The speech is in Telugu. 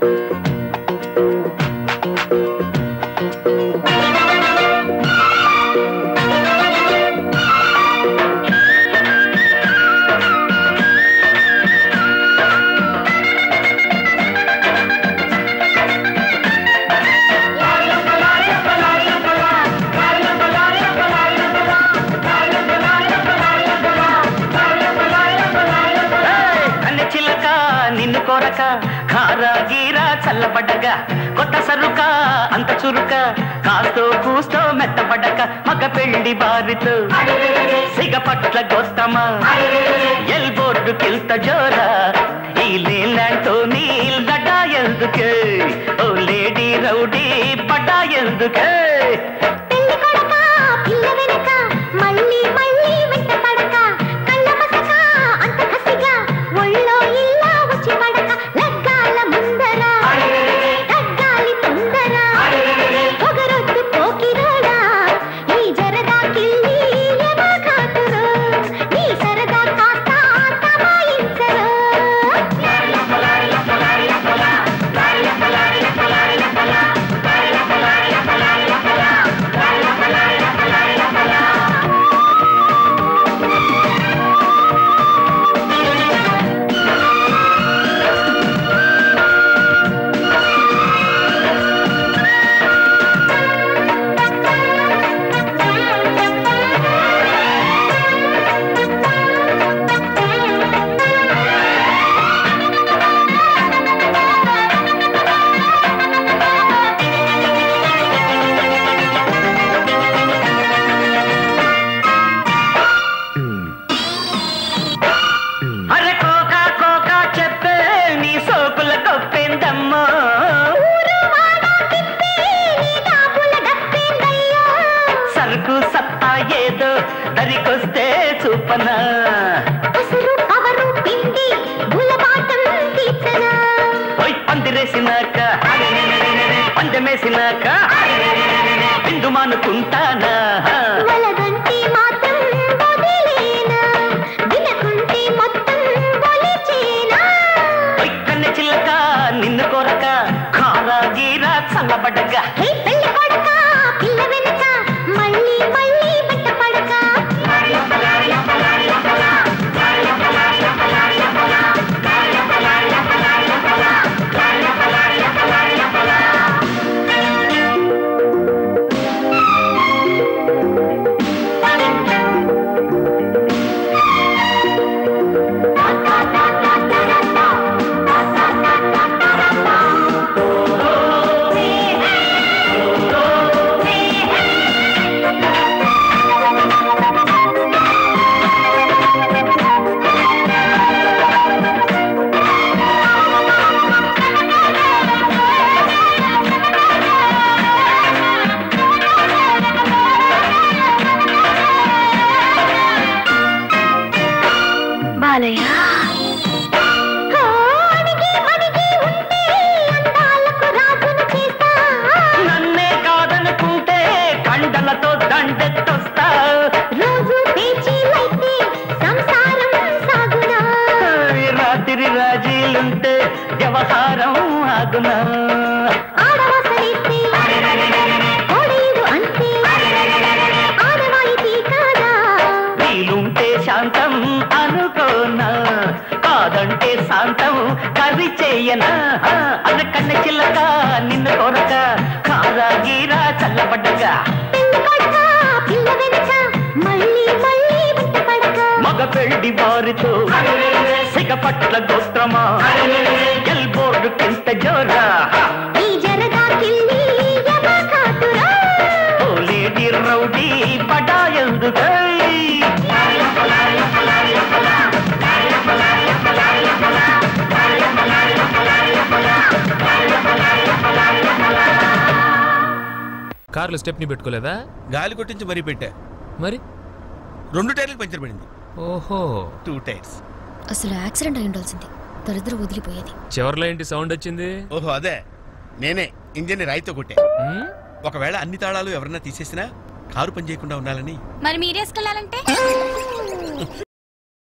కన్నె చిల్లక నిన్ను కోరక కారా గీరా చల్లబడ్డగా కొత్త సరుక అంత చురుక కాస్తో కూస్తో మెత్తబడ్డక మగ పెళ్లి బారితో సిగ పట్ల గోస్తమా ఎల్ బోర్డు కిల్త జోరా ఈ లేలాంటో నీ లడా ఎందుకే ఓ లేడీ రౌడీ పడ్డా ఎందుకే పెళ్లి కొడక పిల్ల వెనక మళ్ళీ మళ్ళీ వెంట పడక కళ్ళ మసక అంత కసిగా ఒళ్ళో ఇల్లా వచ్చి పడక లగ్గాల ముందర తగ్గాలి తొందర పొగరొద్దు పోకిరోడా ఈ జరదా కిల్లి ఎమా కాతురు నీ సరదా కాస్త తమాయించరు అరే కోకా కోకా చెప్పే నీ సోకుల కొప్పిందమ్మా సరుకు సత్తా ఏదో దరికొస్తే చూపనా ఉసురు కవరు పిండి గులబాటం తీర్చనా పోయి పందిరేసినాక పందెమేసినాక బిందు మానుకుంటానా వలదంటే మాత్రం వదిలేనా వినకుంటే మొత్తం ఒలిచేనా పోయి కన్నె చిల్లక నిన్ను కొరక కారా గీరా చల్లబడ్డగా హే పెళ్లి కొడక పిల్ల వెనక మళ్ళీ మళ్ళీ వెంట పడక బాలయ్య అడిగి అడిగి ఉంటే అందాలకు రాజును చేస్తా నన్నే కాదనుకుంటే కండలతో దండెత్తొస్తా రోజు పేచీలైతే సంసారం సాగునా ఈ రాత్రి రాజీలుంటే వ్యవహారం ఆగునా ఆడవాసలిస్తే కోడీడు అంతే ఆడవాయితీ కాదా వీలుంటే శాంతం అనుకోనా కాదంటే శాంతం కర్రీ చెయ్యనా అన్న కన్న చిల్లక నిన్ను కొరక కారా గీరా చల్లబడ్డగా పెళ్లి కొడక పిల్ల వెనక మళ్ళీ మళ్ళీ వెంట పడక మగ పెళ్లి వారితో సిగ పట్ల గోత్రమా ఎల్ బోర్డు కింత జోరా ఈ జరదా కిల్లి యమ కాతురా ఓ లేడీ రౌడీ పడా ఎందుకై కార్లో స్టెప్ని పెట్టుకోలేదా గాలి కొట్టించి మరీ పెట్టా మరి రెండు టైర్లకు పంచర్ పడింది ఓహో టూ టైర్స్ అసలు యాక్సిడెంట్ అయి ఉండాల్సింది దరిద్రం వదిలిపోయేది చివర్లో ఏంటి సౌండ్ వచ్చింది ఓహో అదే నేనే ఇంజన్ రాయితో కొట్టే హ్మ్? ఒకవేళ అన్ని తాళాలు ఎవరన్నా తీసేసినా కారు పని చేయకుండా ఉండాలని మరి మీరేసుకెళ్ళాలంటే